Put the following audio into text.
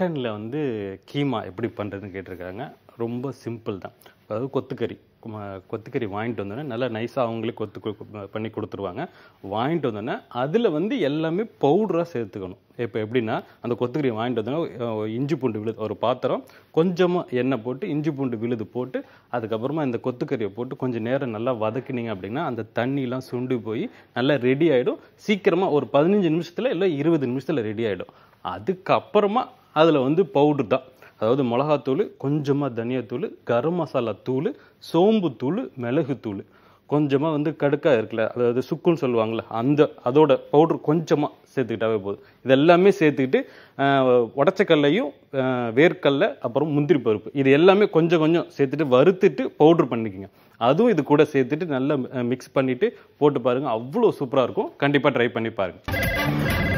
மட்டனில் வந்து கீமா எப்படி பண்ணுறதுன்னு கேட்டிருக்காங்க ரொம்ப சிம்பிள் தான் அதாவது கொத்துக்கறி ம- கொத்துக்கறி வாங்கிட்டு வந்தோடனே நல்லா நைஸாக அவங்களே கொத்து கு- பண்ணி கொடுத்துருவாங்க வாங்கிட்டு வந்தோடனே அதில் வந்து எல்லாமே பவுடராக சேர்த்துக்கணும் இப்போ எப்படின்னா அந்த கொத்துக்கறி வாங்கிட்டு வந்தோடனே அஹ், இஞ்சி பூண்டு விழுது ஒரு பாத்திரம் கொஞ்சமாக எண்ணெய் போட்டு இஞ்சி பூண்டு விழுது போட்டு அதுக்கப்புறமா இந்த கொத்துக்கறியை போட்டு கொஞ்சம் நேரம் நல்லா வதக்குனீங்க அப்படின்னா அந்த தண்ணிலாம் சுண்டி போய் நல்லா ரெடி ஆகிடும் சீக்கிரமாக ஒரு பதினஞ்சு நிமிஷத்தில் இல்லை இருபது நிமிஷத்தில் ரெடி ஆகிடும் அதுக்கப்புறமா அதில் வந்து பவுடர் தான் அதாவது மிளகாத்தூள் கொஞ்சமாக தனியாத்தூள் கரம் மசாலா தூள் சோம்புத்தூள் மிளகுத்தூள் கொஞ்சமாக வந்து கடுக்கா இருக்குல்ல அதாவது சுக்குன்னு சொல்லுவாங்கள்ல அந்த அதோட பவுடர் கொஞ்சமாக சேர்த்துக்கிட்டாவே போதும் இது எல்லாமே சேர்த்துக்கிட்டு ஆஹ், உடச்சக்கல்லையும் ஆஹ், வேர்க்கடலை அப்புறம் முந்திரி பருப்பு இது எல்லாமே கொஞ்சம் கொஞ்சம் சேர்த்துட்டு வறுத்துட்டு பவுடர் பண்ணிக்கோங்க அதுவும் இது கூட சேர்த்துட்டு நல்லா மிக்ஸ் பண்ணிட்டு போட்டு பாருங்க அவ்வளோ சூப்பராக இருக்கும் கண்டிப்பாக ட்ரை பண்ணி பாருங்க